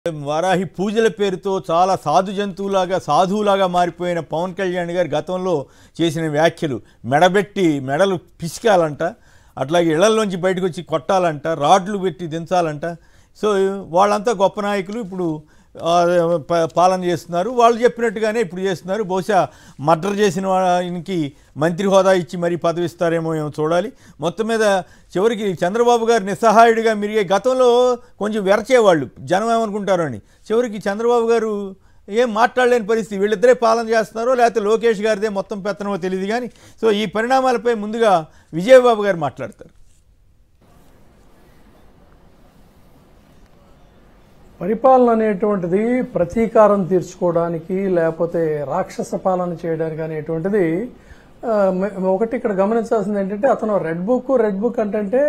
వారాహి పూజల పేరుతో చాలా సాధు జంతువులాగా సాధువులాగా మారిపోయిన పవన్ కళ్యాణ్ గారు గతంలో చేసిన వ్యాఖ్యలు మెడబెట్టి మెడలు పిసికాలంట అట్లాగే ఇళ్లలోంచి బయటకు వచ్చి కొట్టాలంట రాడ్లు పెట్టి దించాలంట సో వాళ్ళంతా గొప్ప నాయకులు ఇప్పుడు ఆ, ప- పాలన చేస్తున్నారు వాళ్ళు చెప్పినట్టుగానే ఇప్పుడు చేస్తున్నారు బహుశా మర్డర్ చేసిన వానికి మంత్రి హోదా ఇచ్చి మరీ పదవి ఇస్తారేమో ఏమో చూడాలి మొత్తం మీద చివరికి చంద్రబాబు గారు నిస్సహాయుడిగా మిరిగే గతంలో కొంచెం వెరచేవాళ్ళు జనం ఏమనుకుంటారో అని చివరికి చంద్రబాబు గారు ఏం మాట్లాడలేని పరిస్థితి వీళ్ళిద్దరే పాలన చేస్తున్నారో లేకపోతే లోకేష్ గారిదే మొత్తం పెత్తనమో తెలియదు కానీ సో ఈ పరిణామాలపై ముందుగా విజయబాబు గారు మాట్లాడతారు పరిపాలన అనేటువంటిది ప్రతీకారం తీర్చుకోవడానికి లేకపోతే రాక్షస పాలన చేయడానికి అనేటువంటిది ఆ, మ- ఒకటి ఇక్కడ గమనించాల్సింది ఏంటంటే అతను రెడ్ బుక్ రెడ్ బుక్ అంటే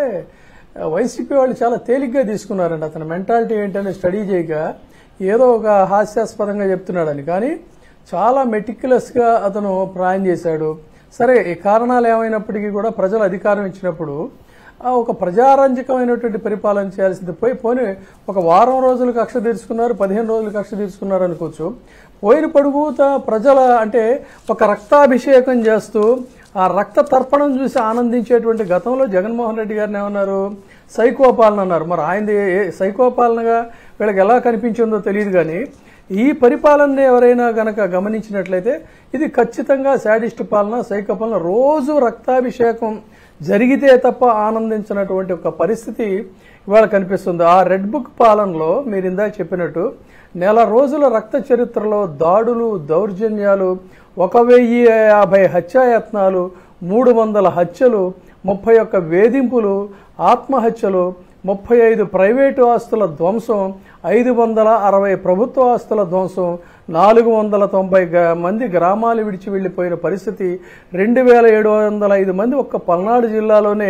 వైసీపీ వాళ్ళు చాలా తేలిగ్గా తీసుకున్నారండి అతని మెంటాలిటీ ఏంటనే స్టడీ చేయక ఏదో ఒక హాస్యాస్పదంగా చెప్తున్నాడని కానీ చాలా మెటిక్యులస్గా అతను ప్లాన్ చేశాడు సరే ఈ కారణాలు ఏమైనప్పటికీ కూడా ప్రజలు అధికారం ఇచ్చినప్పుడు ఆ ఒక ప్రజారంజకమైనటువంటి పరిపాలన చేయాల్సింది పోయి పోని ఒక వారం రోజులు కక్ష తీర్చుకున్నారు పదిహేను రోజులు కక్ష తీర్చుకున్నారు అనుకోవచ్చు పోయిన పడుగుత ప్రజల అంటే ఒక రక్తాభిషేకం చేస్తూ ఆ రక్త తర్పణం చూసి ఆనందించేటువంటి గతంలో జగన్మోహన్ రెడ్డి గారిని ఏమన్నారు సైకో పాలన అన్నారు మరి ఆయనది ఏ- సైకో పాలనగా వీళ్ళకి ఎలా కనిపించిందో తెలియదు కానీ ఈ పరిపాలనని ఎవరైనా గనక గమనించినట్లయితే ఇది ఖచ్చితంగా శాడిస్ట్ పాలన సైకో పాలన రోజు రక్తాభిషేకం జరిగితే తప్ప ఆనందించినటువంటి ఒక పరిస్థితి ఇవాళ కనిపిస్తుంది ఆ రెడ్ బుక్ పాలనలో మీరు ఇందాక చెప్పినట్టు నెల రోజుల రక్త చరిత్రలో దాడులు దౌర్జన్యాలు ఒక వెయ్యి యాభై హత్యాయత్నాలు మూడు వందల హత్యలు ముప్పై ఒక్క వేధింపులు ఆత్మహత్యలు ముప్పై ఐదు ప్రైవేటు ఆస్తుల ధ్వంసం ఐదు వందల అరవై ప్రభుత్వ ఆస్తుల ధ్వంసం నాలుగు వందల తొంభై గ- మంది గ్రామాలు విడిచి వెళ్ళిపోయిన పరిస్థితి రెండు వేల ఏడు వందల ఐదు మంది ఒక్క పల్నాడు జిల్లాలోనే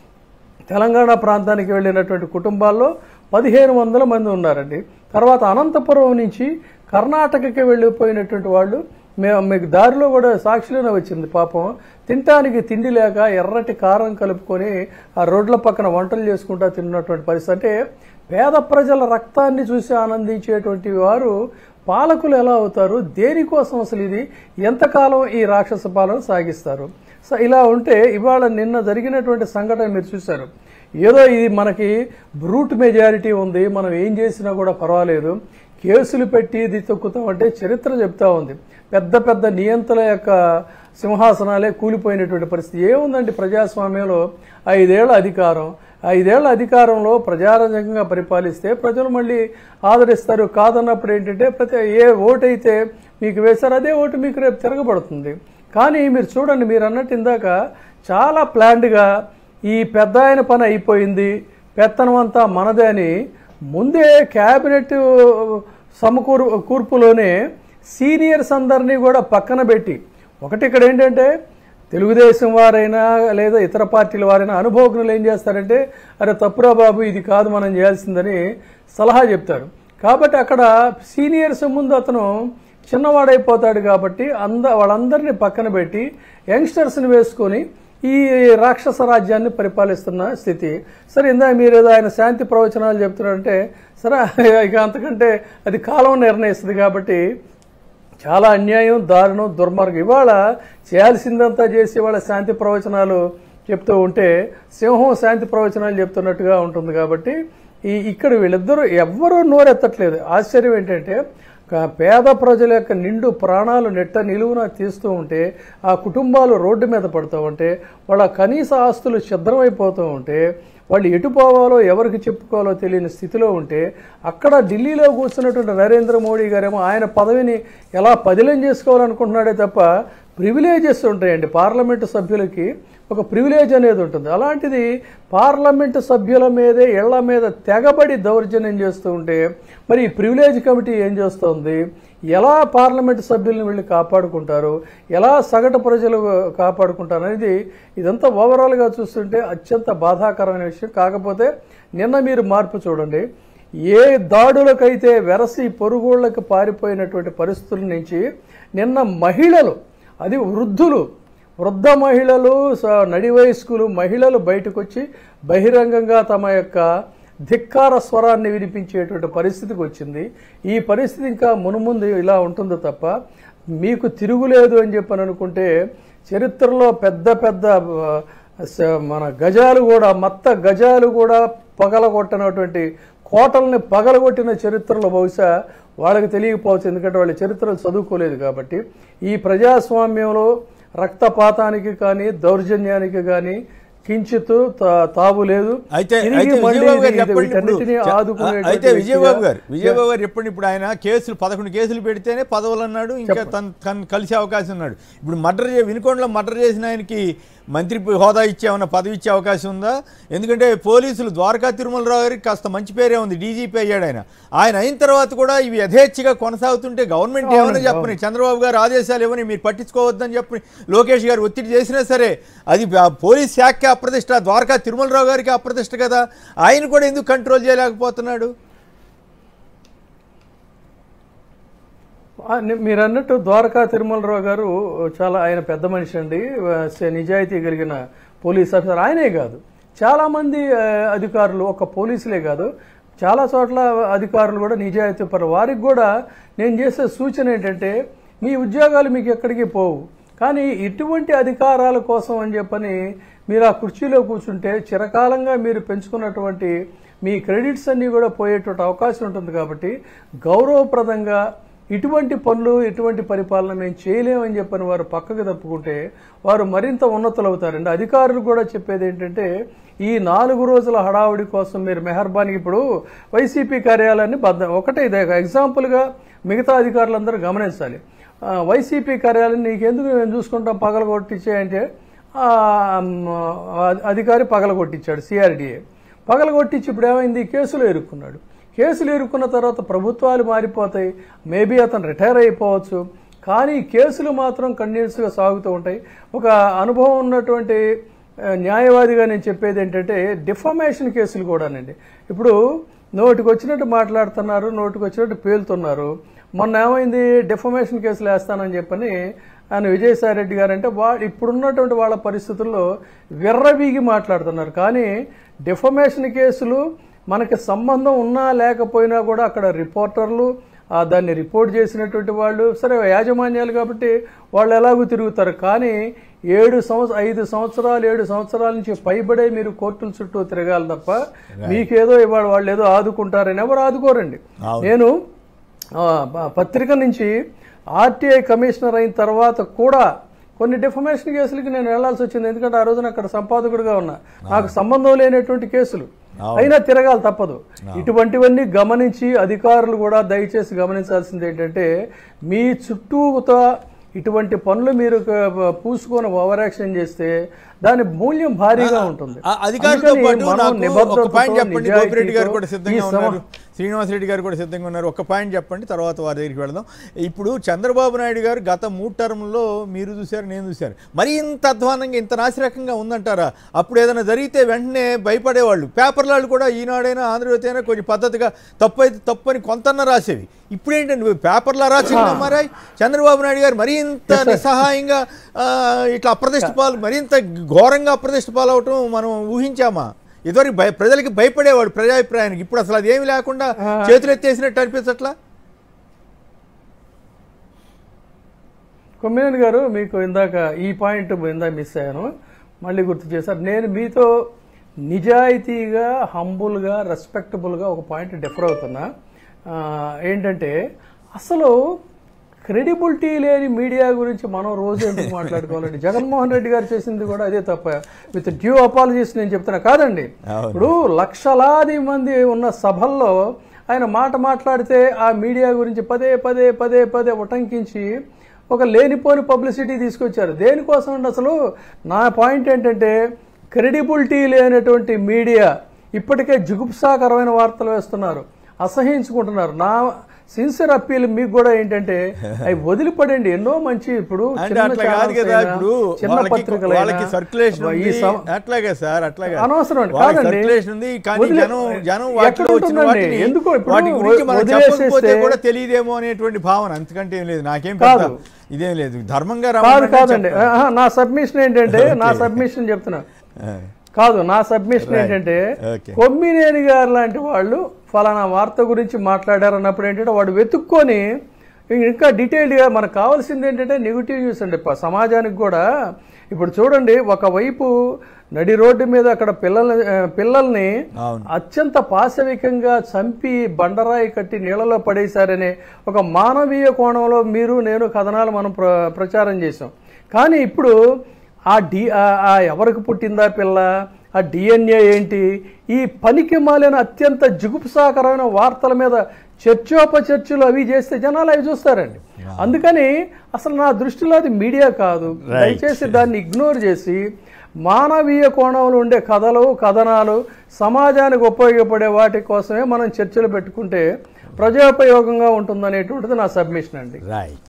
తెలంగాణ ప్రాంతానికి వెళ్ళినటువంటి కుటుంబాల్లో పదిహేను వందల మంది ఉన్నారండి తర్వాత అనంతపురం నుంచి కర్ణాటకకి వెళ్ళిపోయినటువంటి వాళ్ళు మేము మీకు దారిలో కూడా సాక్షిలోనే వచ్చింది పాపం తినటానికి తిండి లేక ఎర్రటి కారం కలుపుకొని ఆ రోడ్ల పక్కన వంటలు చేసుకుంటా తిన్నటువంటి పరిస్థితి అంటే పేద ప్రజల రక్తాన్ని చూసి ఆనందించేటువంటి వారు పాలకులు ఎలా అవుతారు దేనికోసం అసలు ఇది ఎంతకాలం ఈ రాక్షస పాలన సాగిస్తారు సో ఇలా ఉంటే ఇవాళ నిన్న జరిగినటువంటి సంఘటన మీరు చూశారు ఏదో ఇది మనకి బ్రూట్ మెజారిటీ ఉంది మనం ఏం చేసినా కూడా పర్వాలేదు కేసులు పెట్టి ఇది తొక్కుతామంటే చరిత్ర చెప్తా ఉంది పెద్ద పెద్ద నియంత్రణ యొక్క సింహాసనాలే కూలిపోయినటువంటి పరిస్థితి ఏముందండి ప్రజాస్వామ్యంలో ఐదేళ్ల అధికారం ఐదేళ్ల అధికారంలో ప్రజారంజకంగా పరిపాలిస్తే ప్రజలు మళ్ళీ ఆదరిస్తారు కాదన్నప్పుడు ఏంటంటే ప్రతి ఏ ఓటు అయితే మీకు వేశారో అదే ఓటు మీకు రేపు తిరగబడుతుంది కానీ మీరు చూడండి మీరు అన్నట్టు ఇందాక చాలా ప్లాన్డ్గా ఈ పెద్ద ఆయన పని అయిపోయింది పెత్తనం అంతా మనదే అని ముందే క్యాబినెట్ సమకూరు కూర్పులోనే సీనియర్స్ అందరినీ కూడా పక్కన పెట్టి ఒకటి ఇక్కడ ఏంటంటే తెలుగుదేశం వారైనా లేదా ఇతర పార్టీల వారైనా అనుభవజ్ఞులు ఏం చేస్తారంటే అరే తప్పురా బాబు ఇది కాదు మనం చేయాల్సిందని సలహా చెప్తారు కాబట్టి అక్కడ సీనియర్స్ ముందు అతను చిన్నవాడైపోతాడు కాబట్టి అంద వాళ్ళందరినీ పక్కన పెట్టి యంగ్స్టర్స్ని వేసుకొని ఈ రాక్షస రాజ్యాన్ని పరిపాలిస్తున్న స్థితి సరే ఇందా మీరు ఏదో ఆయన శాంతి ప్రవచనాలు చెప్తున్నారంటే సరే ఇక అంతకంటే అది కాలం నిర్ణయిస్తుంది కాబట్టి చాలా అన్యాయం దారుణం దుర్మార్గం ఇవాళ చేయాల్సిందంతా చేసి ఇవాళ శాంతి ప్రవచనాలు చెప్తూ ఉంటే సింహం శాంతి ప్రవచనాలు చెప్తున్నట్టుగా ఉంటుంది కాబట్టి ఈ ఇక్కడ వీళ్ళిద్దరూ ఎవ్వరూ నోరెత్తట్లేదు ఆశ్చర్యం ఏంటంటే క- పేద ప్రజల యొక్క నిండు ప్రాణాలు నెట్ట నిలువున తీస్తూ ఉంటే ఆ కుటుంబాలు రోడ్డు మీద పడుతూ ఉంటే వాళ్ళ కనీస ఆస్తులు ఛిద్రమైపోతూ ఉంటే వాళ్ళు ఎటు పోవాలో ఎవరికి చెప్పుకోవాలో తెలియని స్థితిలో ఉంటే అక్కడ ఢిల్లీలో కూర్చున్నటువంటి నరేంద్ర మోడీ గారేమో ఆయన పదవిని ఎలా పదిలం చేసుకోవాలనుకుంటున్నాడే తప్ప ప్రివిలేజెస్ ఉంటాయండి పార్లమెంటు సభ్యులకి ఒక ప్రివిలేజ్ అనేది ఉంటుంది అలాంటిది పార్లమెంటు సభ్యుల మీదే ఇళ్ల మీద తెగబడి దౌర్జన్యం చేస్తూ ఉంటే మరి ఈ ప్రివిలేజ్ కమిటీ ఏం చేస్తోంది ఎలా పార్లమెంటు సభ్యులను వీళ్ళు కాపాడుకుంటారు ఎలా సగటు ప్రజలు కాపాడుకుంటారు అనేది ఇదంతా ఓవరాల్గా చూస్తుంటే అత్యంత బాధాకరమైన విషయం కాకపోతే నిన్న మీరు మార్పు చూడండి ఏ దాడులకైతే వెరసి పొరుగుళ్ళకి పారిపోయినటువంటి పరిస్థితుల నుంచి నిన్న మహిళలు అది వృద్ధులు వృద్ధ మహిళలు స- నడి వయస్కులు మహిళలు బయటకు వచ్చి బహిరంగంగా తమ యొక్క ధిక్కార స్వరాన్ని వినిపించేటువంటి పరిస్థితికి వచ్చింది ఈ పరిస్థితి ఇంకా మునుముందు ఇలా ఉంటుంది తప్ప మీకు తిరుగులేదు అని చెప్పని అనుకుంటే చరిత్రలో పెద్ద పెద్ద ఆ, స- మన గజాలు కూడా మత్త గజాలు కూడా పగలగొట్టినటువంటి కోటల్ని పగలగొట్టిన చరిత్రలో బహుశా వాళ్ళకి తెలియకపోవచ్చు ఎందుకంటే వాళ్ళ చరిత్రలు చదువుకోలేదు కాబట్టి ఈ ప్రజాస్వామ్యంలో రక్తపాతానికి కానీ దౌర్జన్యానికి కానీ కించిత్ తా- తావు లేదు అయితే తిరిగి అయితే మళ్ళీ విజయబాబు గారు ఇది- చెప్పండి ఇప్పుడు. వీటన్నిటినీ చ- ఆదుకునేటువంటి అయితే విజయబాబు వ్యక్తిగా- గారు విజయబాబు గారు చెప్పండి ఇప్పుడు ఆయన కేసులు పదకొండు కేసులు పెడితేనే పదవులు అన్నాడు ఇంకా తన తను కలిసే అవకాశం ఉన్నాడు ఇప్పుడు మర్డర్ చే వినుకొండలో మర్డర్ చేసిన ఆయనకి మంత్రి హోదా ఇచ్చేమన్న పదవి ఇచ్చే అవకాశం ఉందా ఎందుకంటే పోలీసులు ద్వారకా తిరుమలరావు గారికి కాస్త మంచి పేరే ఉంది డీజీపీ అయ్యాడు ఆయన ఆయన అయిన తర్వాత కూడా ఇవి యథేచ్ఛగా కొనసాగుతుంటే గవర్నమెంట్ ఏమైనా చెప్పని చంద్రబాబు గారు ఆదేశాలు ఇవ్వని మీరు పట్టించుకోవద్దని చెప్పి లోకేష్ గారు ఒత్తిడి చేసినా సరే అది ఆ పోలీస్ శాఖకి అప్రతిష్ట ద్వారకా తిరుమలరావు గారికి అప్రతిష్ట కదా ఆయన కూడా ఎందుకు కంట్రోల్ చేయలేకపోతున్నాడు ఆ, ని- మీరు అన్నట్టు ద్వారకా తిరుమలరావు గారు చాలా ఆయన పెద్ద మనిషి అండి ఆ, స- నిజాయితీ కలిగిన పోలీస్ ఆఫీసర్ ఆయనే కాదు చాలా మంది ఆ, అధికారులు ఒక పోలీసులే కాదు చాలా చోట్ల అధికారులు కూడా నిజాయితీ పరు వారికి కూడా నేను చేసే సూచన ఏంటంటే మీ ఉద్యోగాలు మీకు ఎక్కడికి పోవు కానీ ఇటువంటి అధికారాల కోసం అని చెప్పని మీరు ఆ కుర్చీలో కూర్చుంటే చిరకాలంగా మీరు పెంచుకున్నటువంటి మీ క్రెడిట్స్ అన్నీ కూడా పోయేటువంటి అవకాశం ఉంటుంది కాబట్టి గౌరవప్రదంగా ఇటువంటి పనులు ఇటువంటి పరిపాలన మేము చేయలేమని చెప్పని వారు పక్కకు తప్పుకుంటే వారు మరింత ఉన్నతులు అవుతారండి అధికారులు కూడా చెప్పేది ఏంటంటే ఈ నాలుగు రోజుల హడావుడి కోసం మీరు మెహర్బానికి ఇప్పుడు వైసీపీ కార్యాలయాన్ని బద్ద ఒకటే ఇదే ఎగ్జాంపుల్గా మిగతా అధికారులందరూ గమనించాలి ఆ, వైసీపీ కార్యాలయం నీకెందుకు మేము చూసుకుంటాం పగలగొట్టించే అంటే ఆ, మ్, అధికారి పగలగొట్టించాడు సిఆర్డీఏ పగలగొట్టించి ఇప్పుడు ఏమైంది కేసులో ఇరుక్కున్నాడు కేసులు ఇరుక్కున్న తర్వాత ప్రభుత్వాలు మారిపోతాయి మేబీ అతను రిటైర్ అయిపోవచ్చు కానీ కేసులు మాత్రం కంటిన్యూస్గా సాగుతూ ఉంటాయి ఒక అనుభవం ఉన్నటువంటి ఆ, న్యాయవాదిగా నేను చెప్పేది ఏంటంటే డిఫమేషన్ కేసులు కూడానండి ఇప్పుడు నోటికి వచ్చినట్టు మాట్లాడుతున్నారు నోటికి వచ్చినట్టు పేలుతున్నారు మొన్న ఏమైంది డిఫమేషన్ కేసులు వేస్తానని చెప్పని ఆయన విజయసాయి రెడ్డి గారు అంటే వా ఇప్పుడున్నటువంటి వాళ్ళ పరిస్థితుల్లో విర్రవీగి మాట్లాడుతున్నారు కానీ డిఫమేషన్ కేసులు మనకి సంబంధం ఉన్నా లేకపోయినా కూడా అక్కడ రిపోర్టర్లు ఆ దాన్ని రిపోర్ట్ చేసినటువంటి వాళ్ళు సరే యాజమాన్యాలు కాబట్టి వాళ్ళు ఎలాగూ తిరుగుతారు కానీ ఏడు సంవత్సరం ఐదు సంవత్సరాలు ఏడు సంవత్సరాల నుంచి పైబడే మీరు కోర్టుల చుట్టూ తిరగాలి తప్ప మీకేదో ఇవాళ వాళ్ళు ఏదో ఆదుకుంటారని ఎవరు ఆదుకోరండి నేను ఆ, ప- పత్రిక నుంచి ఆర్టీఐ కమిషనర్ అయిన తర్వాత కూడా కొన్ని డిఫమేషన్ కేసులకి నేను వెళ్లాల్సి వచ్చింది ఎందుకంటే ఆ రోజున అక్కడ సంపాదకుడిగా ఉన్నా నాకు సంబంధం లేనటువంటి కేసులు అయినా తిరగాలి తప్పదు ఇటువంటివన్నీ గమనించి అధికారులు కూడా దయచేసి గమనించాల్సింది ఏంటంటే మీ చుట్టూతో ఇటువంటి పనులు మీరు క- పూసుకొని ఓవర్ యాక్షన్ చేస్తే దాని మూల్యం భారీగా ఉంటుంది ఆ అధికారులతో అందుకని పాటు మనం నాకు ఒక నిబద్ధతతో, పాయింట్ చెప్పండి గోపిరెడ్డి గారు నిజాయితీతో కూడా ఈ సిద్ధంగా సమ- ఉన్నారు శ్రీనివాసరెడ్డి గారు కూడా సిద్ధంగా ఉన్నారు ఒక పాయింట్ చెప్పండి తర్వాత వారి దగ్గరికి వెళదాం ఇప్పుడు చంద్రబాబు నాయుడు గారు గత మూడు టర్మ్లో మీరు చూశారు నేను చూశారు మరి ఇంత అధ్వానంగా ఇంత నాసిరకంగా ఉందంటారా అప్పుడు ఏదైనా జరిగితే వెంటనే భయపడేవాళ్ళు పేపర్ల వాళ్ళు కూడా ఈనాడైనా ఆంధ్రజ్యోతి అయినా కొంచెం పద్ధతిగా తప్పు అయితే తప్పు అని కొంతన్న రాసేవి ఇప్పుడు ఏంటండి పేపర్ల రాసింది మారాయి చంద్రబాబు నాయుడు గారు మరీ ఇంత నిస్సహాయంగా ఆ, ఇట్లా అప్రదిష్ట పాలు మరింత ఘోరంగా అప్రదిష్ట పాలవటం మనం ఊహించామా ఇదివరకు భయ ప్రజలకి భయపడేవాడు ప్రజాభిప్రాయానికి ఇప్పుడు అసలు అది ఏమి లేకుండా చేతులు ఎత్తేసినట్టు అనిపించట్లా కొమ్మినేని గారు మీకు ఇందాక ఈ పాయింట్ ఇందాక మిస్ అయ్యాను మళ్ళీ గుర్తు చేశారు నేను మీతో నిజాయితీగా హంబుల్గా రెస్పెక్టబుల్గా ఒక పాయింట్ డిఫర్ అవుతున్నా ఆ, ఏంటంటే అసలు క్రెడిబిలిటీ లేని మీడియా గురించి మనం రోజు ఎందుకు మాట్లాడుకోవాలండి జగన్మోహన్ రెడ్డి గారు చేసింది కూడా అదే తప్ప విత్ డ్యూ అపాలజీస్ నేను చెప్తున్నా కాదండి అవును. ఇప్పుడు లక్షలాది మంది ఉన్న సభల్లో ఆయన మాట మాట్లాడితే ఆ మీడియా గురించి పదే పదే పదే పదే ఉటంకించి ఒక లేనిపోని పబ్లిసిటీ తీసుకొచ్చారు దేనికోసం అండి అసలు నా పాయింట్ ఏంటంటే క్రెడిబిలిటీ లేనటువంటి మీడియా ఇప్పటికే జుగుప్సాకరమైన వార్తలు వేస్తున్నారు అసహించుకుంటున్నారు నా సిన్సియర్ అప్పీల్ మీకు కూడా ఏంటంటే అవి వదిలిపడండి ఎన్నో మంచి ఇప్పుడు అంటే చిన్న అట్లా కాదు ఛానల్స్ కదా అయినా, ఇప్పుడు చిన్న వాళ్ళకి పత్రికలైనా, వాళ్ళకి సర్క్యులేషన్ ఈ సం- అట్లాగే సార్ అట్లాగే అనవసరం అండి, వాళ్ళకి కాదండి. సర్క్యులేషన్ ఉంది కానీ వదిలే- జనం జనం ఎక్కడ వాటిలో వచ్చిన ఉంటుందండి? వాటిని ఎందుకో ఇప్పుడు వాటి గురించి మనం వదిలేసేస్తే- చెప్పకపోతే కూడా తెలియదేమో అనేటువంటి భావన అంతకంటే ఏం లేదు నాకేం పెద్ద కాదు. ఇదేం లేదు ధర్మంగా కాదు రమ్మనంటే కాదండి చెప్తాను. ఆహా, నా సబ్మిషన్ ఏంటంటే నా సబ్మిషన్ చెప్తున్నా కాదు నా సబ్మిషన్ ఏంటంటే Okay. కొమ్మినేని గారు లాంటి వాళ్ళు ఫలానా వార్త గురించి మాట్లాడారు అన్నప్పుడు ఏంటంటే వాడు వెతుక్కొని ఇంకా డీటెయిల్డ్గా మనకు కావాల్సింది ఏంటంటే నెగిటివ్ న్యూస్ అండి ప- సమాజానికి కూడా ఇప్పుడు చూడండి ఒకవైపు నడి రోడ్డు మీద అక్కడ పిల్లల ఆ, పిల్లల్ని అవును అత్యంత పాశవికంగా చంపి బండరాయి కట్టి నీళ్ళలో పడేశారనే ఒక మానవీయ కోణంలో మీరు నేను కథనాలు మనం ప్ర ప్రచారం చేసాం కానీ ఇప్పుడు ఆ డి ఆ- ఆ ఎవరికి పుట్టిందా పిల్ల ఆ డిఎన్ఏ ఏంటి ఈ పనికి మాలిన అత్యంత జిగుప్సాకరమైన వార్తల మీద చర్చోపచర్చలు అవి చేస్తే జనాలు అవి చూస్తారండి అందుకని అసలు నా దృష్టిలో అది మీడియా కాదు దయచేసి దాన్ని ఇగ్నోర్ చేసి మానవీయ కోణంలో ఉండే కథలు కథనాలు సమాజానికి ఉపయోగపడే వాటి కోసమే మనం చర్చలు పెట్టుకుంటే ప్రజోపయోగంగా ఉంటుందనేటువంటిది నా సబ్మిషన్ అండి రైట్